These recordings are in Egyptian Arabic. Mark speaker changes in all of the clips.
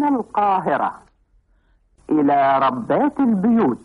Speaker 1: القاهرة إلى ربات البيوت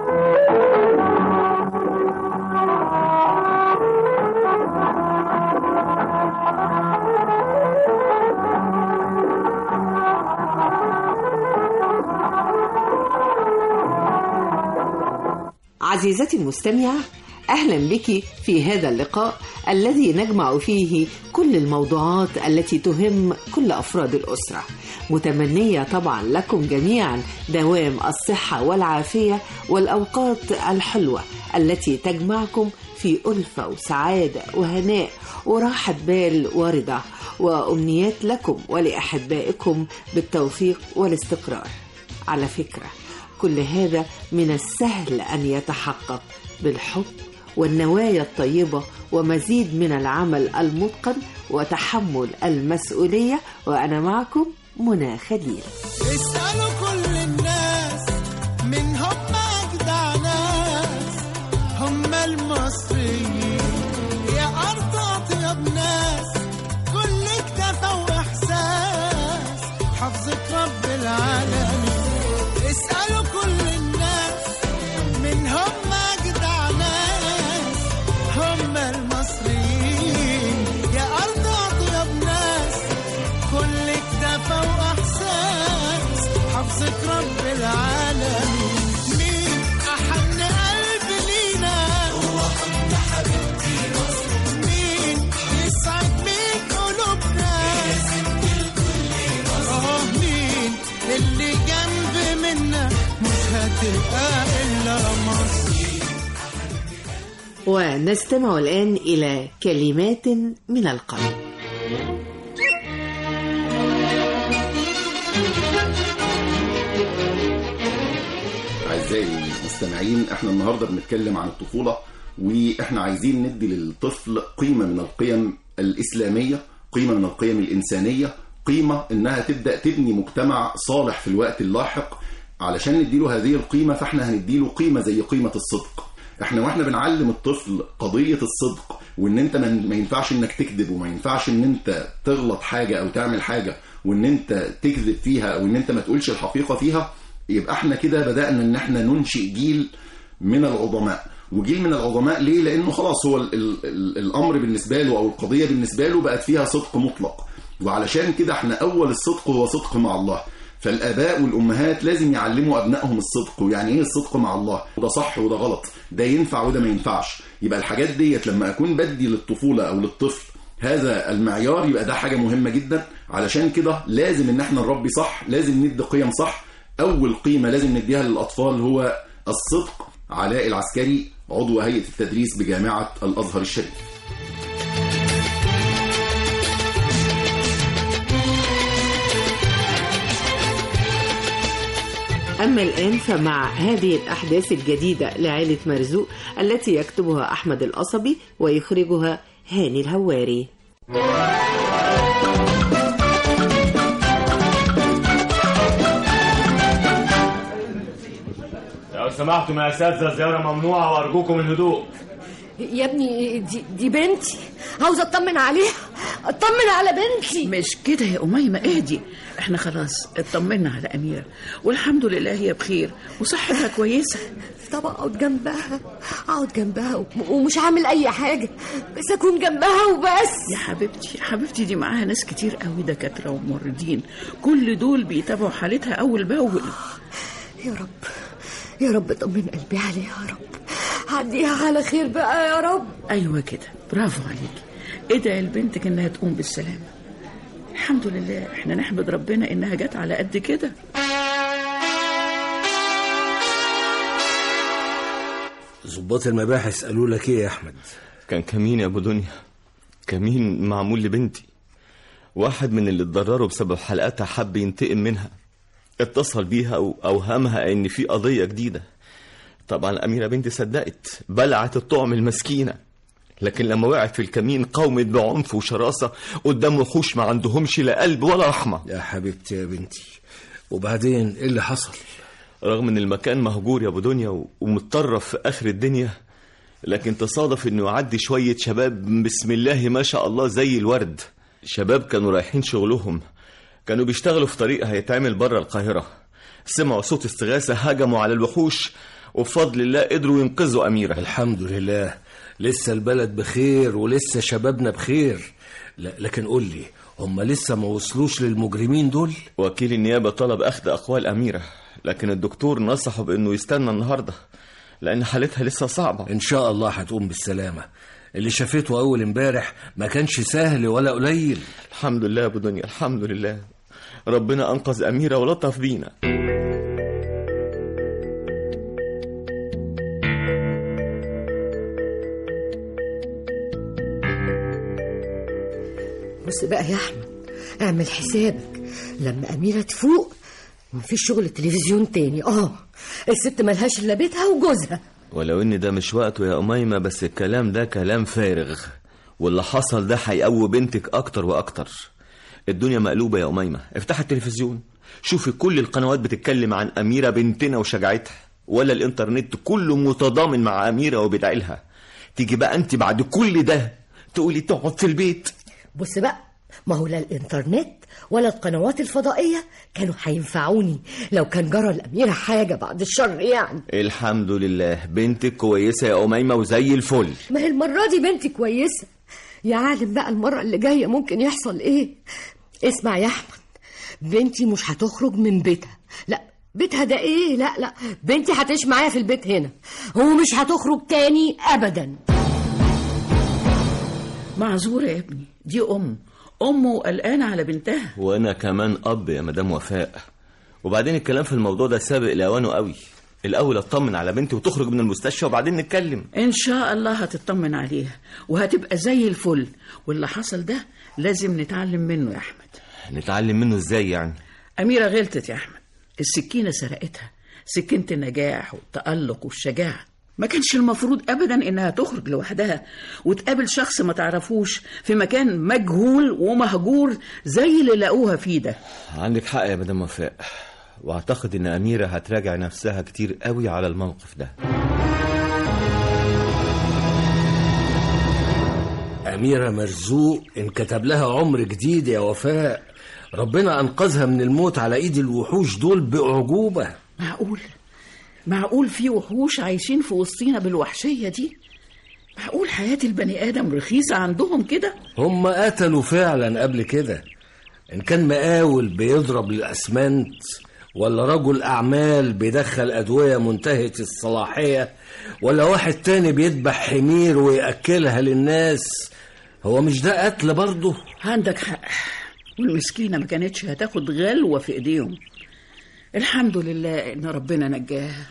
Speaker 2: عزيزتي المستمعة أهلا بك في هذا اللقاء الذي نجمع فيه كل الموضوعات التي تهم كل أفراد الأسرة متمنية طبعا لكم جميعا دوام الصحة والعافية والأوقات الحلوة التي تجمعكم في ألفة وسعادة وهناء وراحة بال ورضا وأمنيات لكم ولأحبائكم بالتوفيق والاستقرار على فكرة كل هذا من السهل أن يتحقق بالحب والنوايا الطيبة ومزيد من العمل المتقن وتحمل المسؤولية وأنا معكم منى خليل
Speaker 3: اسألوا كل الناس من هم أجدع ناس هم المصريين يا أرض أطيب ناس كل اكتفى وإحساس حفظة رب العالمين اسألوا كل الناس من هم أجدع ناس هم المصريين يا أرض أطيب ناس كل اكتفى وإحساس حفظة رب العالمين مين أحن قلب لينا هو حب حبيبتي مصر مين يسعد مين قلوبنا يا ست الكل اه مين اللي جنب منا مش هتبقى إلا مصر
Speaker 2: ونستمع الآن إلى كلمات من القلب
Speaker 4: أعزائي المستمعين احنا النهاردة بنتكلم عن الطفولة واحنا عايزين ندي للطفل قيمة من القيم الإسلامية قيمة من القيم الإنسانية قيمة إنها تبدأ تبني مجتمع صالح في الوقت اللاحق علشان نديله هذه القيمة فاحنا هنديله قيمة زي قيمة الصدق احنا واحنا بنعلم الطفل قضية الصدق وان انت ما ما ينفعش انك تكذب وما ينفعش ان انت تغلط حاجة او تعمل حاجة وان انت تكذب فيها او ان انت ما تقولش الحقيقة فيها يبقى احنا كده بدأنا ان احنا ننشئ جيل من العظماء وجيل من العظماء ليه لانه خلاص هو ال ال ال الامر بالنسبة له او القضية بالنسبة له بقت فيها صدق مطلق وعلشان كده احنا اول الصدق هو صدق مع الله فالاباء والامهات لازم يعلموا ابنائهم الصدق ويعني ايه الصدق مع الله وده صح وده غلط ده ينفع وده ما ينفعش يبقى الحاجات ديت لما اكون بدي للطفوله او للطفل هذا المعيار يبقى ده حاجه مهمه جدا علشان كده لازم ان احنا نربي صح لازم ندي قيم صح اول قيمه لازم نديها للاطفال هو الصدق علاء العسكري عضو هيئه التدريس بجامعه الازهر الشريف
Speaker 2: أما الآن فمع هذه الأحداث الجديدة لعائلة مرزوق التي يكتبها أحمد القصبي ويخرجها هاني الهواري
Speaker 5: لو سمحتم يا اساتذه زياره ممنوعه وارجوكم الهدوء
Speaker 6: يا ابني دي, دي بنتي عاوزه اطمن عليها اطمن على بنتي
Speaker 7: مش كده يا أميمة اهدي احنا خلاص اطمنا على أميرة والحمد لله هي بخير وصحتها كويسة
Speaker 6: طب اقعد جنبها اقعد جنبها و- ومش هعمل اي حاجه بس اكون جنبها وبس
Speaker 7: يا حبيبتي يا حبيبتي دي معاها ناس كتير قوي دكاترة وممرضين كل دول بيتابعوا حالتها أول بأول
Speaker 6: يا رب يا رب طمن قلبي عليها يا رب عديها على خير بقى يا رب
Speaker 7: أيوة كده برافو عليكي ادعي لبنتك إنها تقوم بالسلامة الحمد لله احنا نحمد ربنا إنها جت على قد كده
Speaker 8: ظباط المباحث قالوا لك ايه يا احمد
Speaker 5: كان كمين يا ابو دنيا كمين معمول لبنتي واحد من اللي اتضرروا بسبب حلقاتها حب ينتقم منها اتصل بيها واوهمها ان في قضيه جديده طبعا اميره بنتي صدقت بلعت الطعم المسكينه لكن لما وقعت في الكمين قاومت بعنف وشراسه قدام وحوش ما عندهمش لا قلب ولا رحمه
Speaker 8: يا حبيبتي يا بنتي وبعدين ايه اللي حصل
Speaker 5: رغم ان المكان مهجور يا ابو دنيا و- ومتطرف في اخر الدنيا لكن تصادف انه يعدي شويه شباب بسم الله ما شاء الله زي الورد شباب كانوا رايحين شغلهم كانوا بيشتغلوا في طريق هيتعمل بره القاهرة سمعوا صوت استغاثة هجموا على الوحوش وبفضل الله قدروا ينقذوا أميرة
Speaker 8: الحمد لله لسه البلد بخير ولسه شبابنا بخير لا لكن قول لي هم لسه ما وصلوش للمجرمين دول
Speaker 5: وكيل النيابة طلب أخذ أقوال أميرة لكن الدكتور نصحه بأنه يستنى النهاردة لأن حالتها لسه صعبة
Speaker 8: ان شاء الله هتقوم بالسلامة اللي شافته اول امبارح ما كانش سهل ولا قليل
Speaker 5: الحمد لله يا أبو دنيا الحمد لله ربنا أنقذ أميرة ولطف بينا
Speaker 6: بص بقى يا احمد اعمل حسابك لما اميره تفوق مفيش شغل تلفزيون تاني اه الست ملهاش الا بيتها وجوزها
Speaker 5: ولو ان ده مش وقته يا أميمة بس الكلام ده كلام فارغ واللي حصل ده هيقوي بنتك أكتر وأكتر الدنيا مقلوبة يا أميمة افتح التلفزيون شوفي كل القنوات بتتكلم عن أميرة بنتنا وشجاعتها ولا الإنترنت كله متضامن مع أميرة وبدعيلها تيجي بقى أنت بعد كل ده تقولي تقعد في البيت
Speaker 6: بص بقى ما هو لا الانترنت ولا القنوات الفضائيه كانوا هينفعوني لو كان جرى الاميره حاجه بعد الشر يعني
Speaker 5: الحمد لله بنتك كويسة يا أميمة وزي الفل
Speaker 6: ما هي المره دي بنتي كويسه يا عالم بقى المره اللي جايه ممكن يحصل ايه اسمع يا احمد بنتي مش هتخرج من بيتها لا بيتها ده ايه لا لا بنتي هتعيش معايا في البيت هنا ومش هتخرج تاني ابدا
Speaker 7: معذورة يا ابني دي أم أم وقلقانة على بنتها
Speaker 5: وأنا كمان أب يا مدام وفاء وبعدين الكلام في الموضوع ده سابق لأوانه قوي الأول أطمن على بنتي وتخرج من المستشفى وبعدين نتكلم
Speaker 7: إن شاء الله هتطمن عليها وهتبقى زي الفل واللي حصل ده لازم نتعلم منه يا أحمد
Speaker 5: نتعلم منه إزاي يعني
Speaker 7: أميرة غلطت يا أحمد السكينة سرقتها سكينة النجاح والتألق والشجاعة ما كانش المفروض أبدا إنها تخرج لوحدها وتقابل شخص ما تعرفوش في مكان مجهول ومهجور زي اللي لقوها فيه ده
Speaker 5: عندك حق يا مدام وفاء واعتقد ان اميره هتراجع نفسها كتير قوي على الموقف ده
Speaker 8: أميرة مرزوق انكتب لها عمر جديد يا وفاء ربنا أنقذها من الموت على إيد الوحوش دول بأعجوبة
Speaker 7: معقول معقول في وحوش عايشين في وسطينا بالوحشية دي معقول حياة البني آدم رخيصة عندهم كده
Speaker 8: هم قتلوا فعلا قبل كده إن كان مقاول بيضرب الأسمنت ولا رجل أعمال بيدخل أدوية منتهية الصلاحية ولا واحد تاني بيذبح حمير ويأكلها للناس هو مش ده قتل برضه
Speaker 7: عندك حق والمسكينة ما كانتش هتاخد غلوة في ايديهم الحمد لله ان ربنا نجاها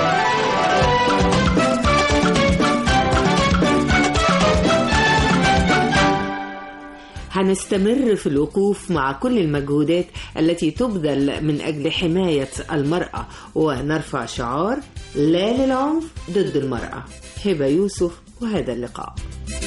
Speaker 2: هنستمر في الوقوف مع كل المجهودات التي تبذل من أجل حماية المرأة ونرفع شعار لا للعنف ضد المرأة هبة يوسف وهذا اللقاء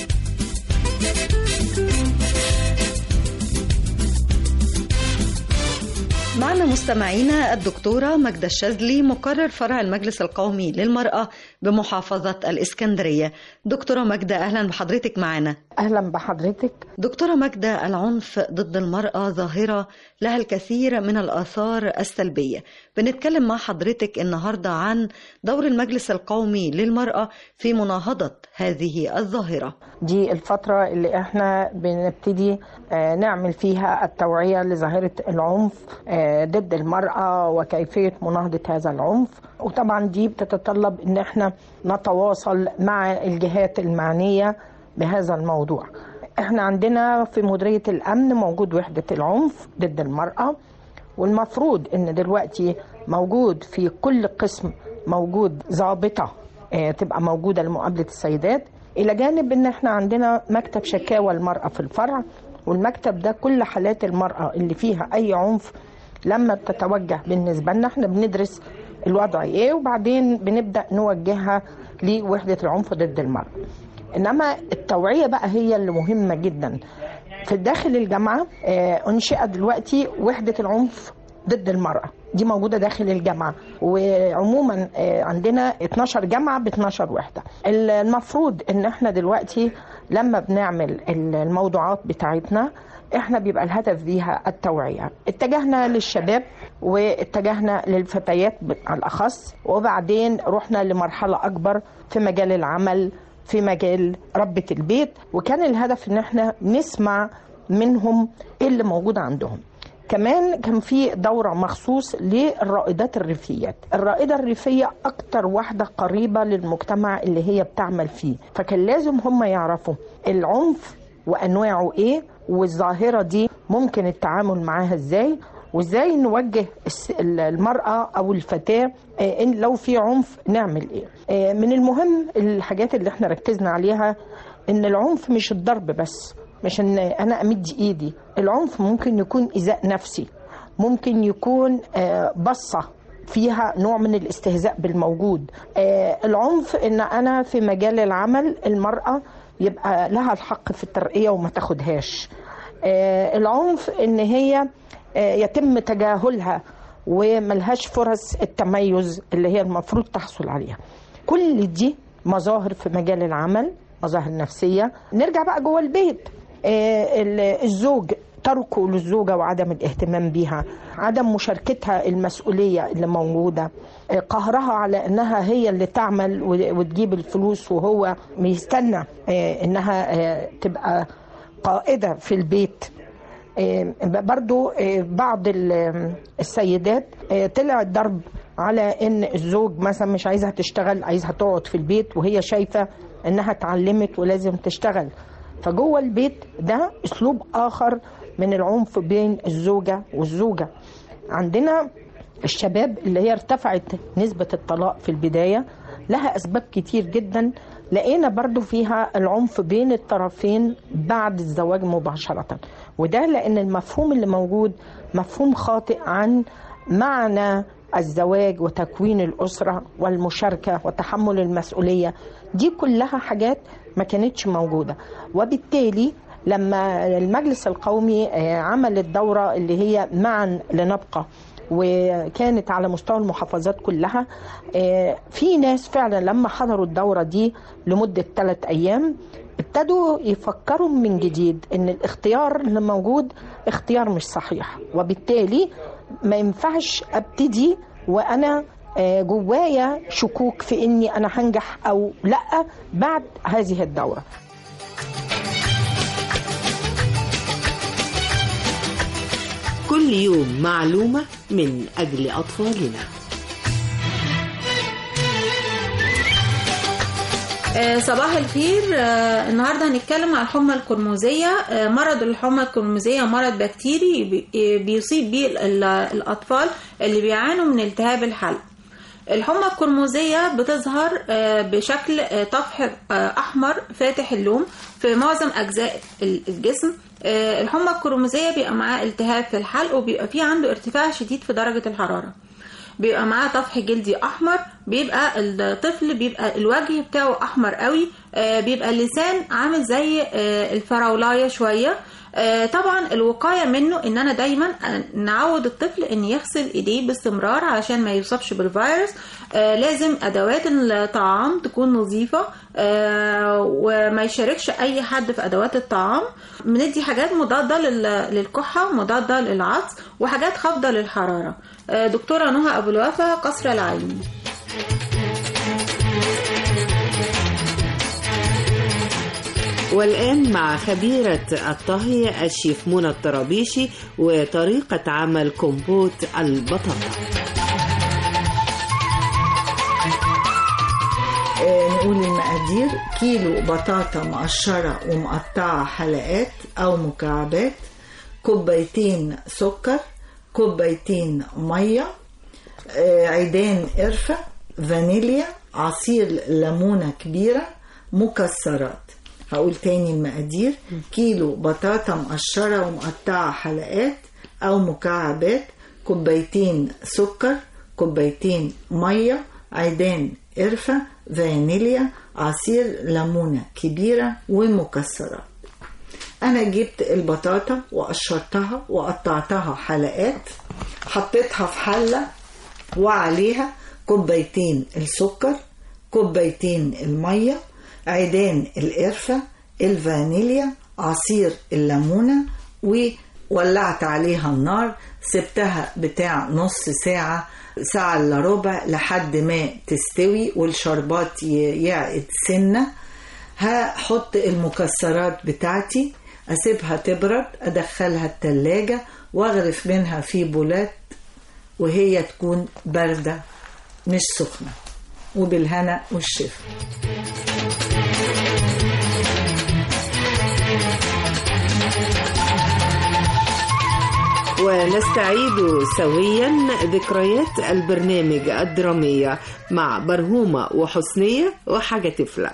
Speaker 9: معنا مستمعينا الدكتورة مجدة الشاذلي مقرر فرع المجلس القومي للمرأة بمحافظة الإسكندرية دكتورة مجدة أهلا بحضرتك معنا
Speaker 10: أهلا بحضرتك
Speaker 9: دكتورة مجدة العنف ضد المرأة ظاهرة لها الكثير من الآثار السلبية بنتكلم مع حضرتك النهاردة عن دور المجلس القومي للمرأة في مناهضة هذه الظاهرة
Speaker 10: دي الفترة اللي احنا بنبتدي آه، نعمل فيها التوعية لظاهرة العنف آه، ضد المرأة وكيفية مناهضة هذا العنف وطبعا دي بتتطلب ان احنا نتواصل مع الجهات المعنية بهذا الموضوع احنا عندنا في مديرية الامن موجود وحدة العنف ضد المرأة والمفروض ان دلوقتي موجود في كل قسم موجود ضابطة آه، تبقى موجودة لمقابلة السيدات الى جانب ان احنا عندنا مكتب شكاوى المرأة في الفرع والمكتب ده كل حالات المرأة اللي فيها اي عنف لما بتتوجه بالنسبة لنا احنا بندرس الوضع ايه وبعدين بنبدأ نوجهها لوحدة العنف ضد المرأة انما التوعية بقى هي اللي مهمة جدا في داخل الجامعة آه، انشئت دلوقتي وحدة العنف ضد المرأة دي موجودة داخل الجامعة وعموما آه، عندنا 12 جامعة ب 12 وحدة المفروض ان احنا دلوقتي لما بنعمل الموضوعات بتاعتنا احنا بيبقى الهدف بيها التوعية اتجهنا للشباب واتجهنا للفتيات على الأخص وبعدين رحنا لمرحلة أكبر في مجال العمل في مجال ربة البيت وكان الهدف ان احنا نسمع منهم ايه اللي موجود عندهم كمان كان في دورة مخصوص للرائدات الريفيات الرائدة الريفية أكتر واحدة قريبة للمجتمع اللي هي بتعمل فيه فكان لازم هم يعرفوا العنف وأنواعه إيه والظاهرة دي ممكن التعامل معاها إزاي وازاي نوجه الس- المرأة أو الفتاة آه، إن لو في عنف نعمل إيه آه، من المهم الحاجات اللي احنا ركزنا عليها إن العنف مش الضرب بس مش إن أنا أمد إيدي العنف ممكن يكون إيذاء نفسي ممكن يكون آه، بصة فيها نوع من الاستهزاء بالموجود آه، العنف ان انا في مجال العمل المرأة يبقى لها الحق في الترقية وما تاخدهاش آه، العنف ان هي آه، يتم تجاهلها وملهاش فرص التميز اللي هي المفروض تحصل عليها كل دي مظاهر في مجال العمل مظاهر نفسية نرجع بقى جوه البيت آه، ال- الزوج تركه للزوجة وعدم الاهتمام بيها عدم مشاركتها المسؤولية اللي موجودة آه، قهرها على انها هي اللي تعمل و- وتجيب الفلوس وهو بيستنى آه، انها آه، تبقى قائدة في البيت آه، برضو آه، بعض ال- السيدات آه، طلع الضرب على ان الزوج مثلا مش عايزها تشتغل عايزها تقعد في البيت وهي شايفة انها اتعلمت ولازم تشتغل فجوه البيت ده اسلوب اخر من العنف بين الزوجة والزوجة عندنا الشباب اللي هي ارتفعت نسبة الطلاق في البداية لها أسباب كتير جدا لقينا برضو فيها العنف بين الطرفين بعد الزواج مباشرة وده لأن المفهوم اللي موجود مفهوم خاطئ عن معنى الزواج وتكوين الأسرة والمشاركة وتحمل المسؤولية دي كلها حاجات ما كانتش موجودة وبالتالي لما المجلس القومي آه، عمل الدورة اللي هي معا لنبقى وكانت على مستوى المحافظات كلها آه، في ناس فعلا لما حضروا الدورة دي لمدة ثلاث أيام ابتدوا يفكروا من جديد ان الاختيار اللي موجود اختيار مش صحيح وبالتالي ما ينفعش ابتدي وانا آه، جوايا شكوك في اني انا هنجح او لا بعد هذه الدوره
Speaker 2: كل يوم معلومة من أجل أطفالنا
Speaker 11: آه، صباح الخير آه، النهارده هنتكلم عن الحمى القرمزيه آه، مرض الحمى القرمزيه مرض بكتيري بي- آه، بيصيب بيه ال- الاطفال اللي بيعانوا من التهاب الحلق الحمى القرمزيه بتظهر آه، بشكل آه، طفح آه، احمر فاتح اللون في معظم اجزاء ال- الجسم آه، الحمى القرمزيه بيبقى معاه التهاب في الحلق وبيبقى فيه عنده ارتفاع شديد في درجه الحراره بيبقى معاه طفح جلدي احمر بيبقى الطفل بيبقى الوجه بتاعه احمر قوي آه، بيبقى اللسان عامل زي آه، الفراولايه شويه آه، طبعا الوقايه منه ان انا دايما نعود الطفل ان يغسل ايديه باستمرار علشان ما يصابش بالفيروس آه، لازم ادوات الطعام تكون نظيفه آه، وما يشاركش اي حد في ادوات الطعام بندي حاجات مضاده لل- للكحه مضاده للعطس وحاجات خافضه للحراره آه، دكتوره نهى ابو الوفا قصر العيني
Speaker 2: والآن مع خبيرة الطهي الشيف منى الطرابيشي وطريقة عمل كومبوت البطاطا
Speaker 12: آه، نقول المقادير كيلو بطاطا مقشرة ومقطعة حلقات أو مكعبات كوبايتين سكر كوبايتين مية آه، عيدان قرفة فانيليا عصير ليمونة كبيرة مكسرات هقول تاني المقادير كيلو بطاطا مقشرة ومقطعة حلقات أو مكعبات كوبايتين سكر كوبايتين مية عيدان قرفة فانيليا عصير ليمونة كبيرة ومكسرات أنا جبت البطاطا وقشرتها وقطعتها حلقات حطيتها في حلة وعليها كوبايتين السكر كوبايتين المية عيدان القرفة الفانيليا عصير الليمونة وولعت عليها النار سبتها بتاع نص ساعة ساعة الا ربع لحد ما تستوي والشربات ي- يعقد سنة هحط المكسرات بتاعتي اسيبها تبرد ادخلها التلاجة واغرف منها في بولات وهي تكون باردة مش سخنة وبالهنا والشفا
Speaker 2: ونستعيد سويا ذكريات البرنامج الدرامية مع برهومة وحسنية وحاجة تفلق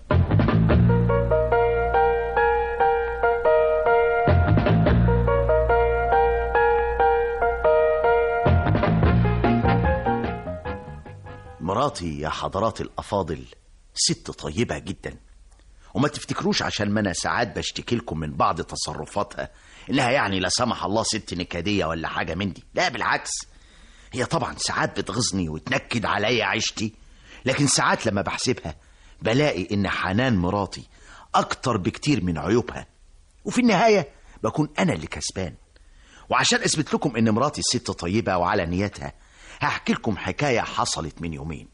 Speaker 13: مراتي يا حضرات الأفاضل ست طيبة جدا وما تفتكروش عشان ما أنا ساعات بشتكي لكم من بعض تصرفاتها إنها يعني لا سمح الله ست نكدية ولا حاجة من دي لا بالعكس هي طبعا ساعات بتغيظني وتنكد عليا عيشتي لكن ساعات لما بحسبها بلاقي إن حنان مراتي أكتر بكتير من عيوبها وفي النهاية بكون أنا اللي كسبان وعشان أثبت لكم إن مراتي ست طيبة وعلى نيتها هحكي لكم حكاية حصلت من يومين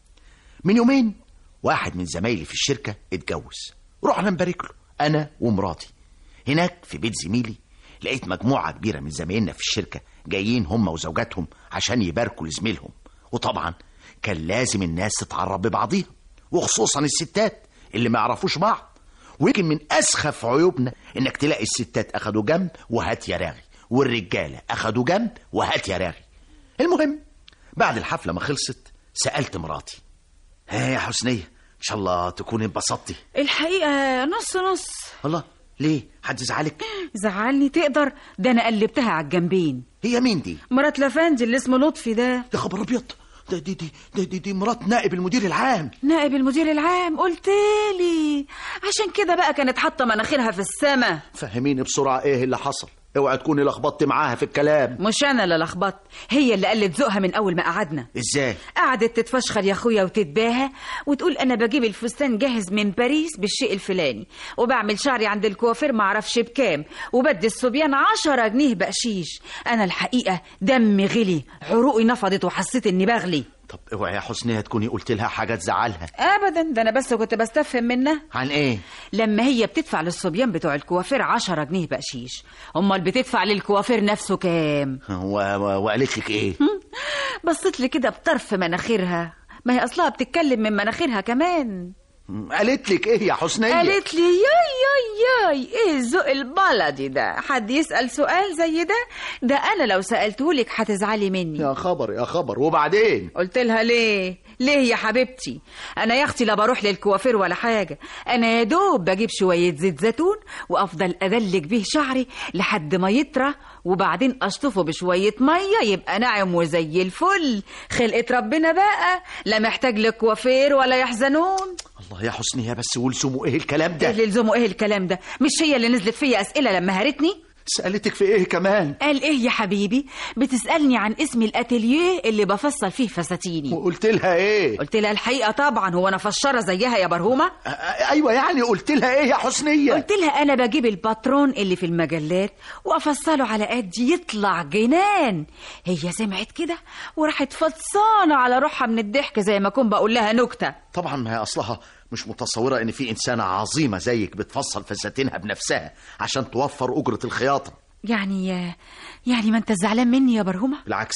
Speaker 13: من يومين واحد من زمايلي في الشركة اتجوز رحنا نبارك له أنا ومراتي هناك في بيت زميلي لقيت مجموعة كبيرة من زمايلنا في الشركة جايين هم وزوجاتهم عشان يباركوا لزميلهم وطبعا كان لازم الناس تتعرف ببعضيها وخصوصا الستات اللي ما يعرفوش بعض ويمكن من أسخف عيوبنا إنك تلاقي الستات أخدوا جنب وهات يا راغي والرجالة أخدوا جنب وهات يا راغي المهم بعد الحفلة ما خلصت سألت مراتي ها يا حسنية إن شاء الله تكوني انبسطتي
Speaker 14: الحقيقة نص نص
Speaker 13: الله ليه حد زعلك
Speaker 14: زعلني تقدر ده أنا قلبتها على الجنبين
Speaker 13: هي مين دي
Speaker 14: مرات لفندي اللي اسمه لطفي ده
Speaker 13: يا خبر أبيض ده دي دي دي, دي, دي مرات نائب المدير العام
Speaker 14: نائب المدير العام قلتلي عشان كده بقى كانت حاطة مناخيرها في السما
Speaker 13: فهميني بسرعة إيه اللي حصل اوعى تكوني لخبطت معاها في الكلام
Speaker 14: مش أنا اللي لخبطت هي اللي قلت ذوقها من أول ما قعدنا
Speaker 13: ازاي
Speaker 14: قعدت تتفشخر يا اخويا وتتباهى وتقول انا بجيب الفستان جاهز من باريس بالشيء الفلاني وبعمل شعري عند الكوافير معرفش بكام وبدي الصبيان عشرة جنيه بقشيش انا الحقيقه دمي غلي عروقي نفضت وحسيت اني بغلي
Speaker 13: طب اوعي يا حسنية تكوني قلت لها حاجة تزعلها
Speaker 14: ابدا ده انا بس كنت بستفهم منها
Speaker 13: عن ايه
Speaker 14: لما هي بتدفع للصبيان بتوع الكوافير عشرة جنيه بقشيش امال بتدفع للكوافير نفسه كام
Speaker 13: و... و... وقالت لك ايه
Speaker 14: بصيت لي كده بطرف مناخيرها ما هي اصلها بتتكلم من مناخيرها كمان
Speaker 13: قالت لك ايه يا حسنية
Speaker 14: قالت لي ياي ياي ياي ايه الذوق البلدي ده حد يسأل سؤال زي ده ده انا لو سألتهولك هتزعلي مني
Speaker 13: يا خبر يا خبر وبعدين
Speaker 14: قلت لها ليه ليه يا حبيبتي انا يا اختي لا بروح للكوافير ولا حاجه انا يا دوب بجيب شويه زيت زيتون وافضل ادلك بيه شعري لحد ما يطرى وبعدين اشطفه بشويه ميه يبقى ناعم وزي الفل خلقه ربنا بقى لا محتاج لكوافير ولا يحزنون
Speaker 13: الله يا حسنية بس ولزموا ايه الكلام
Speaker 14: ايه
Speaker 13: ده
Speaker 14: اللي يلزمه ايه الكلام ده مش هي اللي نزلت فيا اسئله لما هارتني
Speaker 13: سألتك في ايه كمان
Speaker 14: قال ايه يا حبيبي بتسألني عن اسم الاتيليه اللي بفصل فيه فساتيني
Speaker 13: وقلت لها ايه
Speaker 14: قلت لها الحقيقة طبعا هو انا فشارة زيها يا برهومة
Speaker 13: أ- ايوه يعني قلت لها ايه يا حسنية
Speaker 14: قلت لها انا بجيب الباترون اللي في المجلات وافصله على قدي يطلع جنان هي سمعت كده وراحت فطسانة على روحها من الضحك زي ما اكون بقول لها نكتة
Speaker 13: طبعا ما هي اصلها مش متصورة ان في انسانة عظيمة زيك بتفصل فساتينها بنفسها عشان توفر اجرة الخياطة
Speaker 14: يعني يعني ما انت زعلان مني يا برهومة
Speaker 13: بالعكس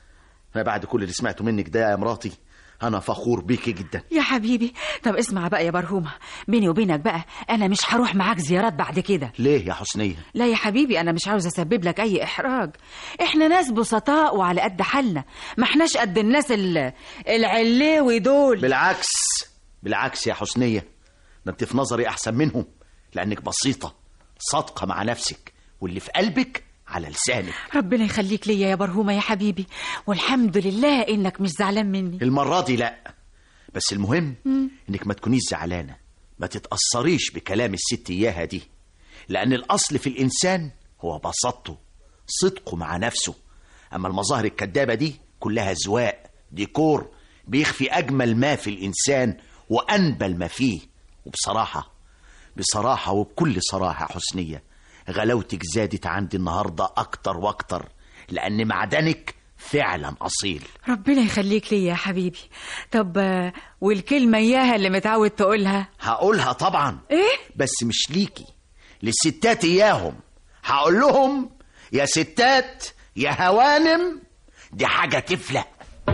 Speaker 13: انا بعد كل اللي سمعته منك ده يا مراتي انا فخور بيكي جدا
Speaker 14: يا حبيبي طب اسمع بقى يا برهومة بيني وبينك بقى انا مش هروح معاك زيارات بعد كده
Speaker 13: ليه يا حسنية
Speaker 14: لا يا حبيبي انا مش عاوز اسبب لك اي احراج احنا ناس بسطاء وعلى قد حالنا ما احناش قد الناس ال- العلاوي دول
Speaker 13: بالعكس بالعكس يا حسنية ده انت في نظري احسن منهم لانك بسيطة صادقة مع نفسك واللي في قلبك على لسانك
Speaker 14: ربنا يخليك ليا يا برهومة يا حبيبي والحمد لله انك مش زعلان مني
Speaker 13: المرة دي لا بس المهم انك ما تكونيش زعلانة ما تتأثريش بكلام الست اياها دي لان الاصل في الانسان هو بساطته صدقه مع نفسه اما المظاهر الكدابة دي كلها زواق ديكور بيخفي اجمل ما في الانسان وانبل ما فيه وبصراحة بصراحة وبكل صراحة حسنية غلاوتك زادت عندي النهاردة أكتر وأكتر لأن معدنك فعلا أصيل
Speaker 14: ربنا يخليك لي يا حبيبي طب آه، والكلمة إياها اللي متعود تقولها
Speaker 13: هقولها طبعا
Speaker 14: إيه؟
Speaker 13: بس مش ليكي للستات إياهم هقول لهم يا ستات يا هوانم دي حاجة تفلق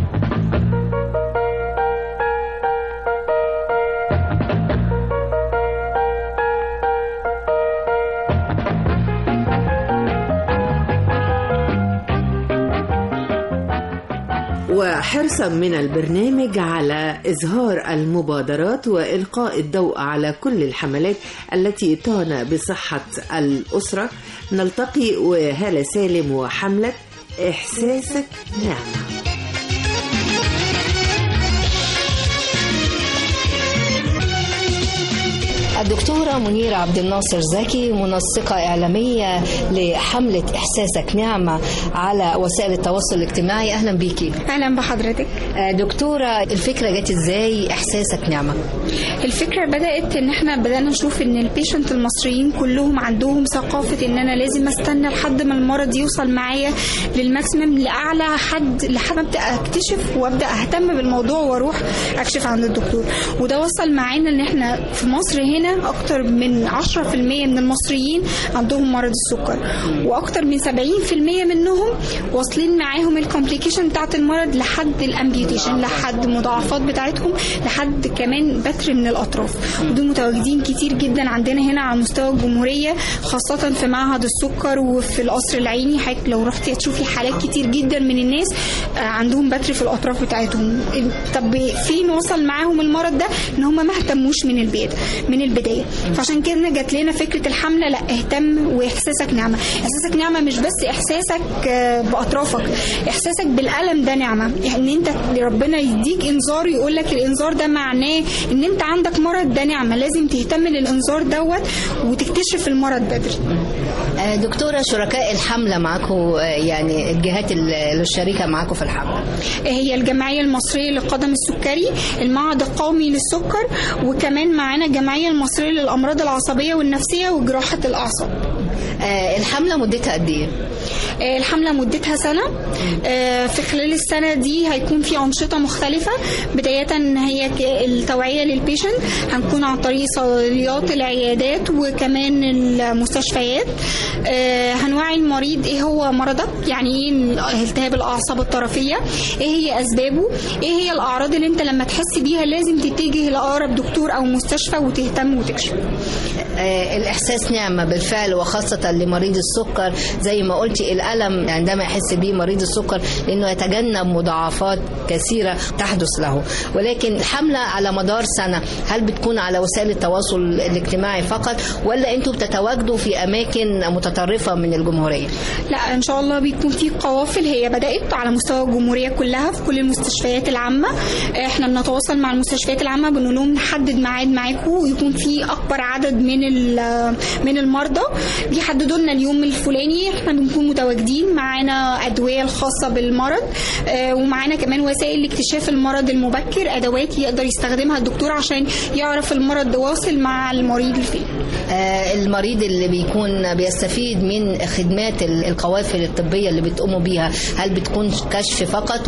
Speaker 2: وحرصا من البرنامج على إظهار المبادرات وإلقاء الضوء على كل الحملات التي تعنى بصحة الأسرة نلتقي وهالة سالم وحملة إحساسك نعمة
Speaker 6: الدكتورة منيرة عبد الناصر زكي منسقة إعلامية لحملة إحساسك نعمة على وسائل التواصل الاجتماعي أهلا بيكي
Speaker 15: اهلا بحضرتك
Speaker 6: آه، دكتورة الفكرة جت إزاي إحساسك نعمة
Speaker 15: الفكره بدات ان احنا بدانا نشوف ان البيشنت المصريين كلهم عندهم ثقافه ان انا لازم استنى لحد ما المرض يوصل معايا للماكسيمم لاعلى حد لحد ما ابدا اكتشف وابدا اهتم بالموضوع واروح اكشف عند الدكتور وده وصل معانا ان احنا في مصر هنا اكتر من 10% من المصريين عندهم مرض السكر واكتر من 70% منهم واصلين معاهم الكومبليكيشن بتاعت المرض لحد الامبيوتيشن لحد المضاعفات بتاعتهم لحد كمان بتر من الاطراف ودول متواجدين كتير جدا عندنا هنا على مستوى الجمهوريه خاصه في معهد السكر وفي القصر العيني حضرتك لو رحتي هتشوفي حالات كتير جدا من الناس آه، عندهم بتر في الاطراف بتاعتهم طب فين وصل معاهم المرض ده ان هم ما اهتموش من البدايه من البدايه فعشان كده جات لنا فكره الحمله لا اهتم واحساسك نعمه احساسك نعمه مش بس احساسك آه، باطرافك احساسك بالالم ده نعمه يعني انت ربنا يديك انذار يقول لك الانذار ده معناه ان انت عندك مرض ده نعمه لازم تهتم للانذار دوت وتكتشف المرض بدري
Speaker 6: آه، دكتورة شركاء الحملة معاكم آه، يعني الجهات ال- الشريكة معاكم في الحملة
Speaker 15: هي الجمعية المصرية للقدم السكري المعهد القومي للسكر وكمان معانا الجمعية المصرية للأمراض العصبية والنفسية وجراحة الأعصاب
Speaker 6: آه، الحملة مدتها قد إيه؟
Speaker 15: آه، الحملة مدتها سنة آه، في خلال السنة دي هيكون في أنشطة مختلفة بداية هي ك- التوعية للبيشنت هنكون عن طريق صيدليات العيادات وكمان المستشفيات آه، هنوعي المريض ايه هو مرضك يعني ايه التهاب الأعصاب الطرفية ايه هي أسبابه ايه هي الأعراض اللي انت لما تحس بيها لازم تتجه لأقرب دكتور أو مستشفى وتهتم وتكشف
Speaker 6: آه، الإحساس نعمة بالفعل وخاصة لمريض السكر زي ما قلتي الألم عندما يحس به مريض السكر لأنه يتجنب مضاعفات كثيرة تحدث له ولكن الحملة على مدار سنة هل بتكون على وسائل التواصل الاجتماعي فقط ولا أنتوا بتتواجدوا في أماكن متطرفة من الجمهورية؟
Speaker 15: لا ان شاء الله بيكون في قوافل هي بدات على مستوى الجمهوريه كلها في كل المستشفيات العامه احنا بنتواصل مع المستشفيات العامه بنقول لهم نحدد ميعاد معاكم ويكون في اكبر عدد من ال- من المرضى بيحددوا لنا اليوم الفلاني احنا بنكون متواجدين معانا ادويه الخاصه بالمرض آه، ومعانا كمان وسائل لاكتشاف المرض المبكر ادوات يقدر يستخدمها الدكتور عشان يعرف المرض ده واصل مع المريض لفين
Speaker 6: آه، المريض اللي بيكون بيستفيد من خدمات ال- القوافل الطبية اللي بتقوموا بيها هل بتكون كشف فقط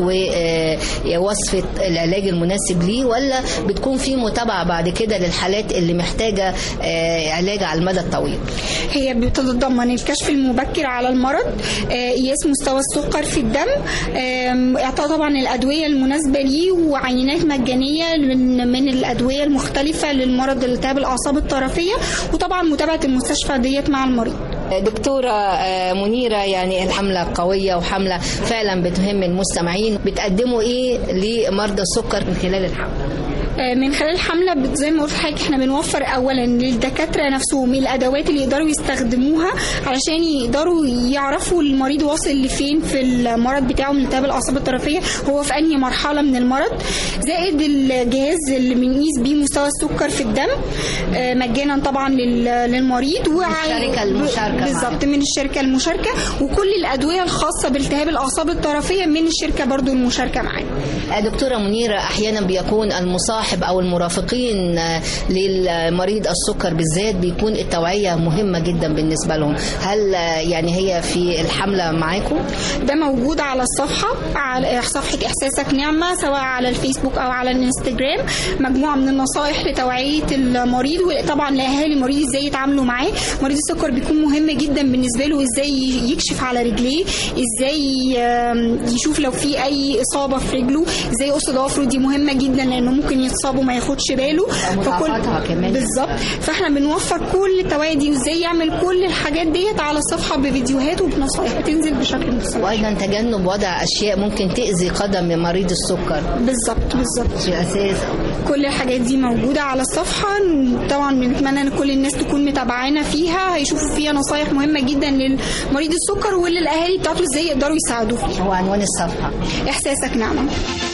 Speaker 6: ووصفة العلاج المناسب ليه ولا بتكون في متابعة بعد كده للحالات اللي محتاجة آه، علاج على المدى الطويل
Speaker 15: هي بتتضمن الكشف المبكر على المرض آه، قياس مستوى السكر في الدم آم، اعطاء طبعا الادويه المناسبه ليه وعينات مجانيه من من الادويه المختلفه للمرض التهاب الاعصاب الطرفيه وطبعا متابعه المستشفى ديت مع المريض
Speaker 6: دكتورة آه، منيرة يعني الحملة قوية وحملة فعلا بتهم المستمعين بتقدموا ايه لمرضى السكر من خلال الحملة
Speaker 15: آه، من خلال الحملة بت- زي ما قلت لحضرتك احنا بنوفر اولا للدكاترة نفسهم الادوات اللي يقدروا يستخدموها علشان يقدروا يعرفوا المريض واصل لفين في المرض بتاعه من التهاب الاعصاب الطرفية هو في انهي مرحلة من المرض زائد الجهاز اللي بنقيس بيه مستوى السكر في الدم آه، مجانا طبعا لل- للمريض وع-
Speaker 6: الشركة المشاركة
Speaker 15: بالظبط من الشركة المشاركة وكل الادوية الخاصة بالتهاب الاعصاب الطرفية من الشركة برضو المشاركة معانا
Speaker 6: آه، دكتورة منيرة أحيانا بيكون المصاحب
Speaker 16: المصاحب او المرافقين آه، للمريض السكر بالذات بيكون التوعيه مهمه جدا بالنسبه لهم هل آه، يعني هي في الحمله معاكم
Speaker 15: ده موجود على الصفحة على صفحة إحساسك نعمة سواء على الفيسبوك أو على الانستجرام مجموعة من النصائح لتوعية المريض وطبعا لأهالي المريض إزاي يتعاملوا معاه مريض السكر بيكون مهم جدا بالنسبة له إزاي يكشف على رجليه إزاي آم، يشوف لو في أي إصابة في رجله إزاي يقص ضوافره دي مهمة جدا لأنه ممكن يتصاب وما ياخدش باله
Speaker 16: مضاعفاتها كمان.
Speaker 15: بالظبط فاحنا بنوفر كل التوعية دي وإزاي يعمل كل الحاجات ديت على الصفحة بفيديوهات وبنصائح بتنزل بشكل مستمر
Speaker 16: وايضا تجنب وضع اشياء ممكن تاذي قدم مريض السكر
Speaker 15: بالظبط بالظبط
Speaker 16: في اساس
Speaker 15: كل الحاجات دي موجودة على الصفحة طبعا بنتمنى ان كل الناس تكون متابعانا فيها هيشوفوا فيها نصايح مهمة جدا للمريض السكر وللاهالي بتاعته ازاي يقدروا يساعدوه فيها
Speaker 16: هو عنوان الصفحة
Speaker 15: احساسك نعمة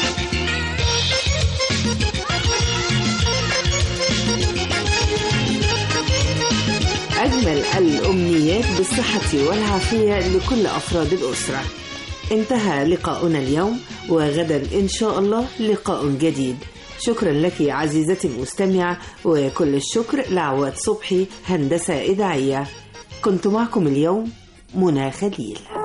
Speaker 2: أجمل الأمنيات بالصحة والعافية لكل أفراد الأسرة انتهى لقاؤنا اليوم وغدا إن شاء الله لقاء جديد شكرا لك عزيزتي المستمعة وكل الشكر لعواد صبحي هندسة إذاعية كنت معكم اليوم منى خليل